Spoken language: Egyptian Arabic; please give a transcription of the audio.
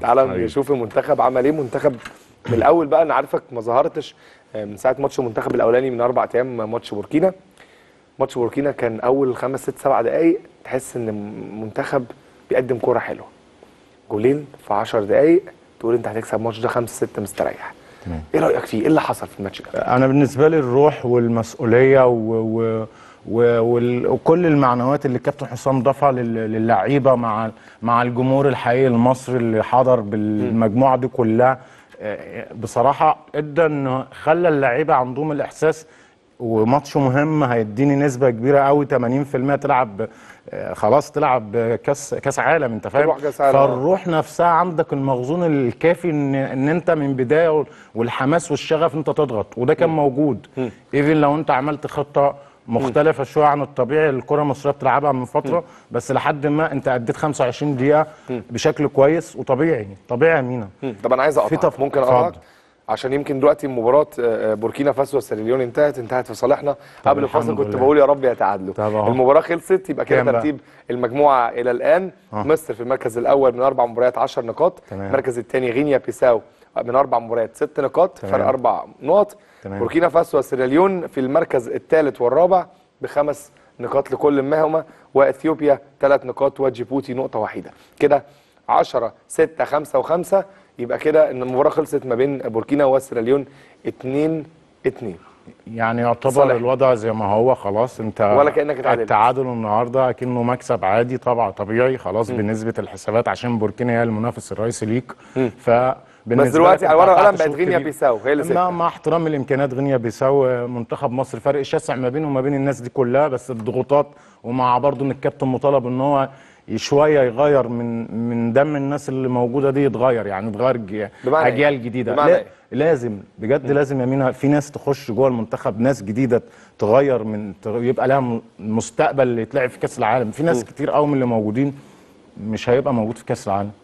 تعالى حبيبي. نشوف المنتخب عمل ايه منتخب من الاول بقى انا عارفك ما ظهرتش آه، من ساعه ماتش المنتخب الاولاني من اربع ايام ماتش بوركينا ماتش بوركينا كان اول خمس ست سبع دقائق تحس ان المنتخب بيقدم كوره حلوه جولين في 10 دقائق تقول انت هتكسب الماتش ده 5 6 مستريح تمام. ايه رايك فيه ايه اللي حصل في الماتش ده انا بالنسبه لي الروح والمسؤوليه و... و... و... وال... وكل المعنويات اللي الكابتن حسام ضافها لل... للعيبه مع مع الجمهور الحقيقي المصري اللي حضر بالمجموعه دي كلها آه، بصراحه ادى انه خلى اللعيبه عندهم الاحساس وماتش مهم هيديني نسبه كبيره قوي 80% تلعب آه، خلاص تلعب كاس كاس عالم انت فاهم تروح كأس عالم، آه. فالروح نفسها عندك المخزون الكافي ان ان انت من بدايه والحماس والشغف انت تضغط وده كان موجود ايفن لو انت عملت خطه مختلفه شويه عن الطبيعي الكره المصريه بتلعبها من فتره بس لحد ما انت اديت 25 دقيقه بشكل كويس وطبيعي طبيعي يا مينا مم. طب انا عايز في اقطعك تف- ممكن اتفضل. اقطعك عشان يمكن دلوقتي مباراه آه، آه، بوركينا فاسو وسيراليون انتهت انتهت في صالحنا قبل الفاصل الحمد كنت لله. بقول يا رب يتعادلوا طب أهو. المباراه خلصت يبقى كده كام بقى؟ ترتيب المجموعه الى الان مصر في المركز الاول من اربع مباريات 10 نقاط تمام. المركز الثاني غينيا بيساو من اربع مباريات ست نقاط تمام. فرق اربع نقط تمام. بوركينا فاسو وسيراليون في المركز الثالث والرابع بخمس نقاط لكل منهما واثيوبيا ثلاث نقاط وجيبوتي نقطه واحده كده 10 6 5 و5 يبقى كده ان المباراه خلصت ما بين بوركينا وسيراليون 2 2 يعني يعتبر صالح. الوضع زي ما هو خلاص انت ولا كأنك اتعادلت. التعادل النهارده كأنه مكسب عادي طبعا طبيعي خلاص بنسبه الحسابات عشان بوركينا هي المنافس الرئيسي ليك ف بس دلوقتي على ورقه وقلم بقت غينيا بيساو هي اللي مع, سكت مع احترام الامكانيات غينيا بيساو منتخب مصر فرق شاسع ما بينه وما بين الناس دي كلها بس الضغوطات ومع برضه ان الكابتن مطالب ان هو شويه يغير من من دم الناس اللي موجوده دي يتغير يعني يتغير ج- بمعنى إيه؟ اجيال جديده بمعنى لا إيه؟ لازم بجد لازم يا مينا في ناس تخش جوه المنتخب ناس جديده تغير من ت- يبقى لها م- مستقبل اللي يتلعب في كاس العالم في ناس كتير قوي من اللي موجودين مش هيبقى موجود في كاس العالم